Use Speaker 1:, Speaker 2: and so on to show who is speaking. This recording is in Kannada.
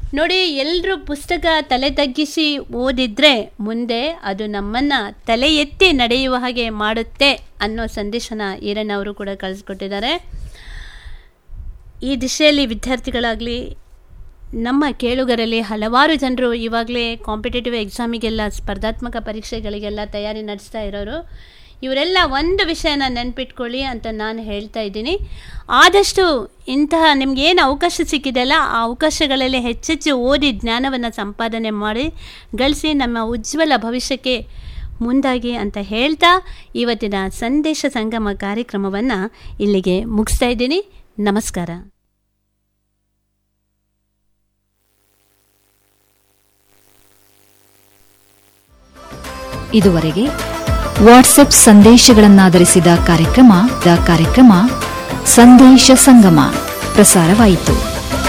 Speaker 1: ನೋಡಿ ಎಲ್ಲರೂ ಪುಸ್ತಕ ತಲೆ ತಗ್ಗಿಸಿ ಓದಿದ್ರೆ ಮುಂದೆ ಅದು ನಮ್ಮನ್ನು ತಲೆ ಎತ್ತಿ ನಡೆಯುವ ಹಾಗೆ ಮಾಡುತ್ತೆ ಅನ್ನೋ ಸಂದೇಶನ ಈರಣ್ಣ ಅವರು ಕೂಡ ಕಳಿಸ್ಕೊಟ್ಟಿದ್ದಾರೆ ಈ ದಿಶೆಯಲ್ಲಿ ವಿದ್ಯಾರ್ಥಿಗಳಾಗಲಿ ನಮ್ಮ ಕೇಳುಗರಲ್ಲಿ ಹಲವಾರು ಜನರು ಇವಾಗಲೇ ಕಾಂಪಿಟೇಟಿವ್ ಎಕ್ಸಾಮಿಗೆಲ್ಲ ಸ್ಪರ್ಧಾತ್ಮಕ ಪರೀಕ್ಷೆಗಳಿಗೆಲ್ಲ ತಯಾರಿ ನಡೆಸ್ತಾ ಇರೋರು ಇವರೆಲ್ಲ ಒಂದು ವಿಷಯನ ನೆನ್ಪಿಟ್ಕೊಳ್ಳಿ ಅಂತ ನಾನು ಹೇಳ್ತಾ ಇದ್ದೀನಿ ಆದಷ್ಟು ಇಂತಹ ನಿಮ್ಗೆ ಏನು ಅವಕಾಶ ಸಿಕ್ಕಿದೆಯಲ್ಲ ಆ ಅವಕಾಶಗಳಲ್ಲಿ ಹೆಚ್ಚೆಚ್ಚು ಓದಿ ಜ್ಞಾನವನ್ನು ಸಂಪಾದನೆ ಮಾಡಿ ಗಳಿಸಿ ನಮ್ಮ ಉಜ್ವಲ ಭವಿಷ್ಯಕ್ಕೆ ಮುಂದಾಗಿ ಅಂತ ಹೇಳ್ತಾ ಇವತ್ತಿನ ಸಂದೇಶ ಸಂಗಮ ಕಾರ್ಯಕ್ರಮವನ್ನು ಇಲ್ಲಿಗೆ ಮುಗಿಸ್ತಾ ಇದ್ದೀನಿ ನಮಸ್ಕಾರ
Speaker 2: ಇದುವರೆಗೆ ವಾಟ್ಸ್ಆಪ್ ಸಂದೇಶಗಳನ್ನಾಧರಿಸಿದ ಕಾರ್ಯಕ್ರಮ ದ ಕಾರ್ಯಕ್ರಮ ಸಂದೇಶ ಸಂಗಮ ಪ್ರಸಾರವಾಯಿತು